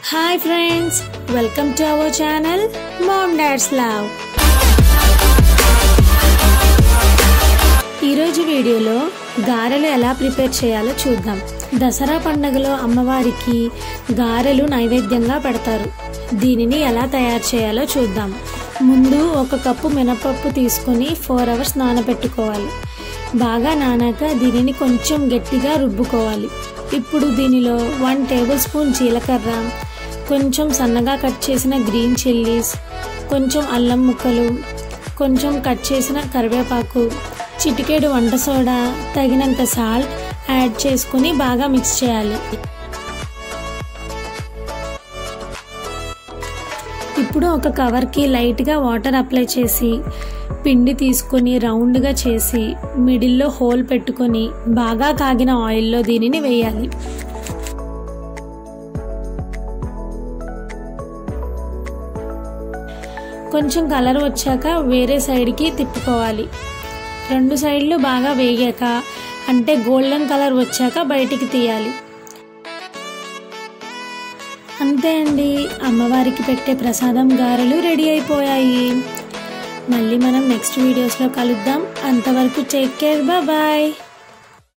hi friends welcome to our channel mom dad's love ఈరోజు వీడియోలో గారెలు ఎలా ప్రిపేర్ చేయాలో చూద్దాం దసరా పండుగలో అమ్మవారికి గారెలు నైవేద్యంగా పెడతారు దీనిని ఎలా తయారు చేయాలో చూద్దాం ముందు ఒక కప్పు మినపప్పు తీసుకొని ఫోర్ అవర్స్ నానబెట్టుకోవాలి బాగా నానాక దీనిని కొంచెం గట్టిగా రుబ్బుకోవాలి ఇప్పుడు దీనిలో వన్ టేబుల్ స్పూన్ జీలకర్ర కొంచెం సన్నగా కట్ చేసిన గ్రీన్ చిల్లీస్ కొంచెం అల్లం ముక్కలు కొంచెం కట్ చేసిన కరివేపాకు చిటికేడు వంట సోడా తగినంత సాల్ట్ యాడ్ చేసుకుని బాగా మిక్స్ చేయాలి ఇప్పుడు ఒక కవర్కి లైట్గా వాటర్ అప్లై చేసి పిండి తీసుకొని రౌండ్గా చేసి మిడిల్లో హోల్ పెట్టుకొని బాగా కాగిన ఆయిల్లో దీనిని వేయాలి కొంచెం కలర్ వచ్చాక వేరే సైడ్కి తిప్పుకోవాలి రెండు సైడ్లు బాగా వేగాక అంటే గోల్డెన్ కలర్ వచ్చాక బయటికి తీయాలి అంతే అండి అమ్మవారికి పెట్టే ప్రసాదం గారెలు రెడీ అయిపోయాయి మళ్ళీ మనం నెక్స్ట్ వీడియోస్లో కలుద్దాం అంతవరకు టేక్ కేర్ బాయ్